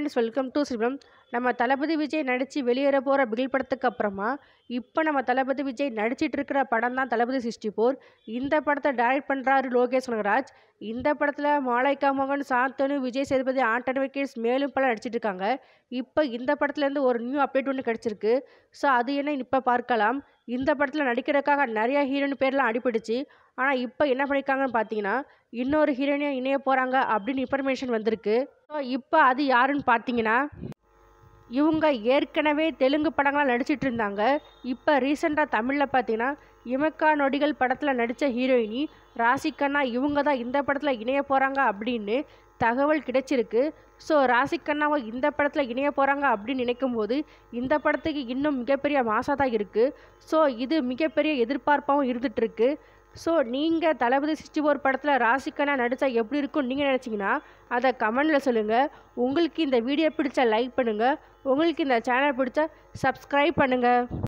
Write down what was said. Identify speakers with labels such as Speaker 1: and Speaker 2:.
Speaker 1: friends welcome to சிவம் நம்ம தளபதி விஜய் நடித்து வெளியேற போகிற பிகில் படத்துக்கு அப்புறமா இப்போ நம்ம தளபதி விஜய் நடிச்சிட்டு இருக்கிற படம் தான் தளபதி சிக்ஸ்டி ஃபோர் இந்த படத்தை டைரக்ட் பண்ணுறாரு லோகேஷ் கனகராஜ் இந்த படத்தில் மாலைக்கா மோகன் சாந்தனு விஜய் சேதுபதி ஆண்டனி விக்கெட்ஸ் மேலும் பல நடிச்சிட்டு இருக்காங்க இப்போ இந்த படத்துலேருந்து ஒரு நியூ அப்டேட் ஒன்று கிடச்சிருக்கு ஸோ அது என்ன இப்போ பார்க்கலாம் இந்த படத்தில் நடிக்கிறதுக்காக நிறைய ஹீரோயின் பேர்லாம் அடிபட்டுச்சு ஆனால் இப்போ என்ன பண்ணியிருக்காங்கன்னு பார்த்தீங்கன்னா இன்னொரு ஹீரோயினை இணைய போகிறாங்க அப்படின்னு இன்ஃபர்மேஷன் வந்திருக்கு ஸோ இப்போ அது யாருன்னு பார்த்தீங்கன்னா இவங்க ஏற்கனவே தெலுங்கு படங்கள்லாம் நடிச்சிட்டு இருந்தாங்க இப்போ ரீசெண்டாக தமிழில் பார்த்தீங்கன்னா இமக்கா நொடிகள் படத்தில் நடித்த ஹீரோயினி ராசிகண்ணா இவங்க தான் இந்த படத்தில் இணைய போகிறாங்க அப்படின்னு தகவல் கிடைச்சிருக்கு ஸோ ராசிகண்ணாவை இந்த படத்தில் இணைய போகிறாங்க அப்படின்னு நினைக்கும் போது இந்த படத்துக்கு இன்னும் மிகப்பெரிய மாசாக தான் இருக்குது ஸோ இது மிகப்பெரிய எதிர்பார்ப்பாகவும் இருந்துகிட்ருக்கு ஸோ நீங்கள் தளபதி சிக்ஸ்டி ஃபோர் படத்தில் ராசிக்கண்ணா நடித்தா எப்படி இருக்கும்னு நீங்கள் நினச்சிங்கன்னா அதை கமெண்டில் சொல்லுங்கள் உங்களுக்கு இந்த வீடியோ பிடிச்சா லைக் பண்ணுங்கள் உங்களுக்கு இந்த சேனல் பிடிச்சா சப்ஸ்கிரைப் பண்ணுங்கள்